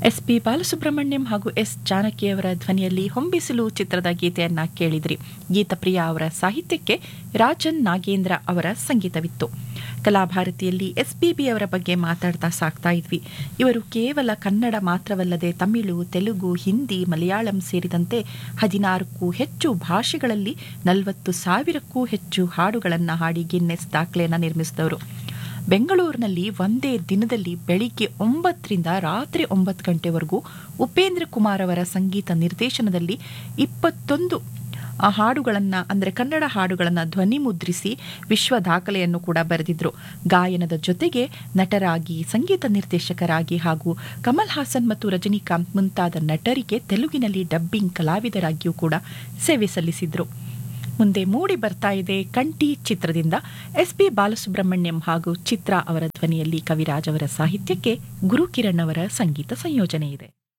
S P Balasubrahmanyam ಹಾಗೂ S ಜಾನಕಿಯವರ ಧ್ವನಿಯಲ್ಲಿ ಹೊಂಬಿಸಿಲು ಚಿತ್ರದ ಗೀತೆಯನ್ನ ಕೇಳಿದ್ರಿ ಗೀತಪ್ರಿಯ ಅವರ ಸಾಹಿತ್ಯಕ್ಕೆ ರಾಜನ್ ನಾಗೇಂದ್ರ ಅವರ ಸಂಗೀತವಿತ್ತು ಕಲಾಭಾರತಿಯಲ್ಲಿ ಎಸ್ಪಿಬಿ ಅವರ ಬಗ್ಗೆ ಮಾತಾಡ್ತಾ ಸಾಕ್ತಾ ಇದ್ವಿ ಇವರು ಕೇವಲ ಕನ್ನಡ ಮಾತ್ರವಲ್ಲದೆ ತಮಿಳು ತೆಲುಗು ಹಿಂದಿ ಮಲಯಾಳಂ ಸೇರಿದಂತೆ ಹದಿನಾರಕ್ಕೂ ಹೆಚ್ಚು ಭಾಷೆಗಳಲ್ಲಿ ನಲವತ್ತು ಸಾವಿರಕ್ಕೂ ಹೆಚ್ಚು ಹಾಡುಗಳನ್ನು ಹಾಡಿ ಗಿನ್ನೆಸ್ ದಾಖಲೆಯನ್ನು ನಿರ್ಮಿಸಿದವರು ಬೆಂಗಳೂರಿನಲ್ಲಿ ಒಂದೇ ದಿನದಲ್ಲಿ ಬೆಳಿಗ್ಗೆ ಒಂಬತ್ತರಿಂದ ರಾತ್ರಿ ಒಂಬತ್ತು ಗಂಟೆವರೆಗೂ ಉಪೇಂದ್ರ ಕುಮಾರ್ ಅವರ ಸಂಗೀತ ನಿರ್ದೇಶನದಲ್ಲಿ ಇಪ್ಪತ್ತೊಂದು ಆ ಹಾಡುಗಳನ್ನು ಅಂದರೆ ಕನ್ನಡ ಹಾಡುಗಳನ್ನು ಧ್ವನಿ ಮುದ್ರಿಸಿ ವಿಶ್ವ ದಾಖಲೆಯನ್ನು ಕೂಡ ಬರೆದಿದ್ರು ಗಾಯನದ ಜೊತೆಗೆ ನಟರಾಗಿ ಸಂಗೀತ ನಿರ್ದೇಶಕರಾಗಿ ಹಾಗೂ ಕಮಲ್ ಹಾಸನ್ ಮತ್ತು ರಜನಿಕಾಂತ್ ಮುಂತಾದ ನಟರಿಗೆ ತೆಲುಗಿನಲ್ಲಿ ಡಬ್ಬಿಂಗ್ ಕಲಾವಿದರಾಗಿಯೂ ಕೂಡ ಸೇವೆ ಸಲ್ಲಿಸಿದ್ರು ಮುಂದೆ ಮೂಡಿ ಬರ್ತಾ ಇದೆ ಕಂಠಿ ಚಿತ್ರದಿಂದ ಎಸ್ ಪಿ ಬಾಲಸುಬ್ರಹ್ಮಣ್ಯಂ ಹಾಗೂ ಚಿತ್ರಾ ಅವರ ಧ್ವನಿಯಲ್ಲಿ ಕವಿರಾಜ್ ಅವರ ಸಾಹಿತ್ಯಕ್ಕೆ ಗುರುಕಿರಣ್ ಅವರ ಸಂಗೀತ ಸಂಯೋಜನೆ ಇದೆ